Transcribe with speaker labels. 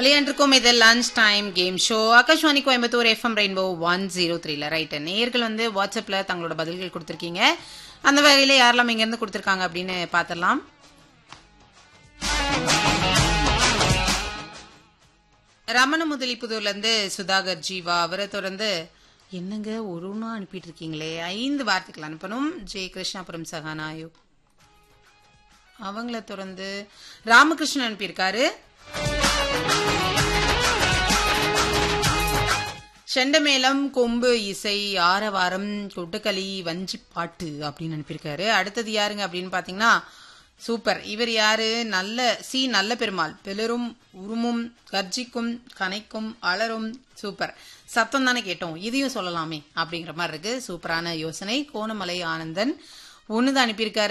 Speaker 1: விளையாண்டிருக்கோம் இது lunch time game show Akashvani Coimbatore FM rainbow one zero த்ரீல right நேர்கள் வந்து வாட்ஸ்அப்ல தங்களோட பதில்கள் கொடுத்துருக்கீங்க அந்த வகையில யாரெல்லாம் இங்க இருந்து கொடுத்துருக்காங்க அப்படின்னு பாத்திரலாம் ரமண முதலிப்புதூர்ல இருந்து சுதாகர் ஜீவா அவரை தொடர்ந்து என்னங்க ஒரு ஒன்றா அனுப்பிட்டு இருக்கீங்களே ஐந்து வார்த்தைகள் அனுப்பணும் ஜெய கிருஷ்ணாபுரம் சகானாயு அவங்கள தொடர்ந்து ராமகிருஷ்ணன் அனுப்பியிருக்காரு செண்டமேளம் கொம்பு இசை ஆரவாரம் கொட்டுக்களி வஞ்சி பாட்டு அப்படின்னு அனுப்பியிருக்காரு அடுத்தது யாருங்க அப்படின்னு பாத்தீங்கன்னா சூப்பர் இவர் யாரு நல்ல சி நல்ல பெருமாள் பிளரும் உருமும் கர்ஜிக்கும் கனைக்கும் அலரும் சூப்பர் சத்தம் தானே கேட்டோம் இதையும் சொல்லலாமே அப்படிங்கிற மாதிரி இருக்கு சூப்பரான யோசனை கோணமலை ஆனந்தன் ஒண்ணுதான் அனுப்பியிருக்காரு